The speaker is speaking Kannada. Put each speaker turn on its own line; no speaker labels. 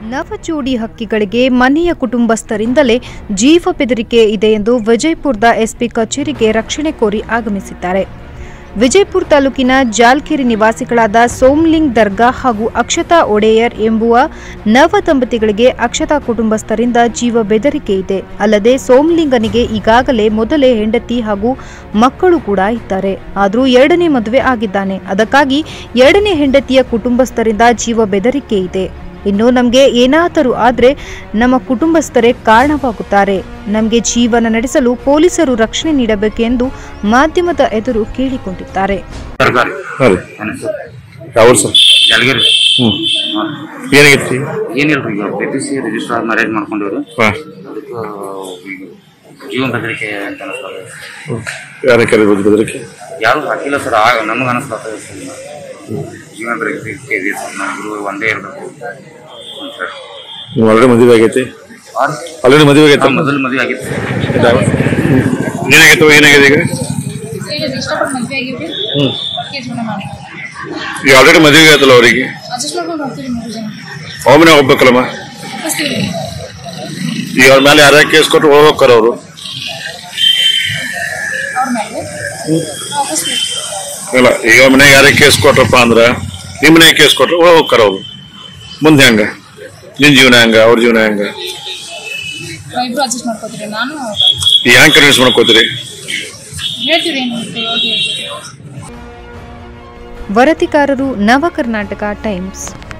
ನವ ಜೋಡಿ ಹಕ್ಕಿಗಳಿಗೆ ಮನೆಯ ಕುಟುಂಬಸ್ಥರಿಂದಲೇ ಜೀವ ಬೆದರಿಕೆ ಇದೆ ಎಂದು ವಿಜಯಪುರದ ಎಸ್ಪಿ ಕಚೇರಿಗೆ ರಕ್ಷಣೆ ಕೋರಿ ಆಗಮಿಸಿದ್ದಾರೆ ವಿಜಯಪುರ ತಾಲೂಕಿನ ಜಾಲ್ಕೆರೆ ನಿವಾಸಿಗಳಾದ ಸೋಮ್ಲಿಂಗ್ ದರ್ಗಾ ಹಾಗೂ ಅಕ್ಷತಾ ಒಡೆಯರ್ ಎಂಬುವ ನವ ದಂಪತಿಗಳಿಗೆ ಅಕ್ಷತಾ ಕುಟುಂಬಸ್ಥರಿಂದ ಜೀವ ಬೆದರಿಕೆ ಇದೆ ಅಲ್ಲದೆ ಸೋಮ್ಲಿಂಗನಿಗೆ ಈಗಾಗಲೇ ಮೊದಲೇ ಹೆಂಡತಿ ಹಾಗೂ ಮಕ್ಕಳು ಕೂಡ ಇದ್ದಾರೆ ಆದರೂ ಎರಡನೇ ಮದುವೆ ಆಗಿದ್ದಾನೆ ಅದಕ್ಕಾಗಿ ಎರಡನೇ ಹೆಂಡತಿಯ ಕುಟುಂಬಸ್ಥರಿಂದ ಜೀವ ಬೆದರಿಕೆ ಇದೆ ಇನ್ನು ನಮಗೆ ಏನಾದರೂ ಆದರೆ ನಮ್ಮ ಕುಟುಂಬಸ್ಥರೇ ಕಾರಣವಾಗುತ್ತಾರೆ ನಮಗೆ ಜೀವನ ನಡೆಸಲು ಪೊಲೀಸರು ರಕ್ಷಣೆ ನೀಡಬೇಕೆಂದು ಮಾಧ್ಯಮದ ಎದುರು ಕೇಳಿಕೊಂಡಿದ್ದಾರೆ
ತರಕಾರಿ
ಹಾಂ ರೀ ಯಾವ ಸರ್
ಜಲಗಿರಿ
ಹ್ಞೂ ಏನಾಗೈತಿ
ಏನಿಲ್ರಿ ಈಗ P P C register marriage ಮಾಡ್ಕೊಂಡಿವ್ರಿ
ಹಾಂ
ಅದಕ್ಕೆ ಈಗ ಜೀವನ ಬೆದರಿಕೆ ಅಂತ ಅನಿಸ್ತದೆ
ಯಾರ ಕರೀಬೋದು ಬೆದರಿಕೆ
ಯಾರು ಹಾಕಿಲ್ಲ ಸರ್ ಆಗ ನಮಗೆ ಅನಿಸ್ತದೆ ಸರ್ ಜೀವನ ಬೆದರಿಕೆ ಇದೆ ಸರ್ ನಮ್ಗೆ ಒಂದೇ ಇರಬೇಕು ಸರ್
ನೀವು ಆಲ್ರೆಡಿ ಮದುವೆ ಆಗೈತಿ ಆಲ್ರೆಡಿ ಮದುವೆ ಆಗೈತಿ
ಮೊದಲು ಮದುವೆ ಆಗಿತ್ತು
ಏನಾಗೈತವ ಏನಾಗಿದೆ ಈಗ
ಈಗ ಇಷ್ಟಪಟ್ಟು ಮದುವೆ ಆಗಿದ್ವಿ
ಹ್ಞೂ
ಒಟ್ಟಿಗೆ ಜೀವನ ಮಾಡಿ
ಈಗ ಆಲ್ರೆಡಿ ಮದುವೆ ಆಯ್ತಲ್ಲ ಅವರಿಗೆ
ಅಡ್ಜಸ್ಟ್ ಮಾಡ್ಕೊಂಡು ಹೋಗ್ತೀವಿ ಮೂರು ಜನ
ಒಬ್ಬನೇ ಹೋಗ್ಬೇಕಲ್ಲಮ್ಮ
ಕಳಿಸ್ತೀವಿ
ಈಗ ಅವ್ರ ಮೇಲೆ ಯಾರ್ಯಾರು ಕೇಸ್ ಕೊಟ್ಟು ಹೋಗ್ಬೇಕಾರ ಅವರು
ಅವ್ರ ಮೇಲೆ ವಾಪಸ್
ಇಲ್ಲ ಈಗ ಅವ್ರ ಮನೆಗೆ ಯಾರೇ ಕೇಸ್ ಕೊಟ್ರಪ್ಪ ಅಂದ್ರೆ ನಿಮ್ಮ ಮನೆಗೆ ಕೇಸ್ ಕೊಟ್ರೆ ಹೋಗ್ತಾರ ಅವರು ಮುಂದೆ ಹೆಂಗ ನಿನ್ನ ಜೀವನ ಹೆಂಗ ಅವ್ರ ಜೀವನ ಹೆಂಗ
ನಾವಿಬ್ರು ಅಡ್ಜಸ್ಟ್ ಮಾಡ್ಕೋತೀವಿ ನಾನು
ಈಗ ಹೆಂಗೆ ಕನ್ವಿನ್ಸ್ ಮಾಡ್ಕೋತೀರಿ
ಹೇಳ್ತೀವಿ ಏನು ಹೋಗಿ ಹೇಳ್ತೀವಿ
ವರದಿಗಾರರು ನವ ಕರ್ನಾಟಕ ಟೈಮ್ಸ್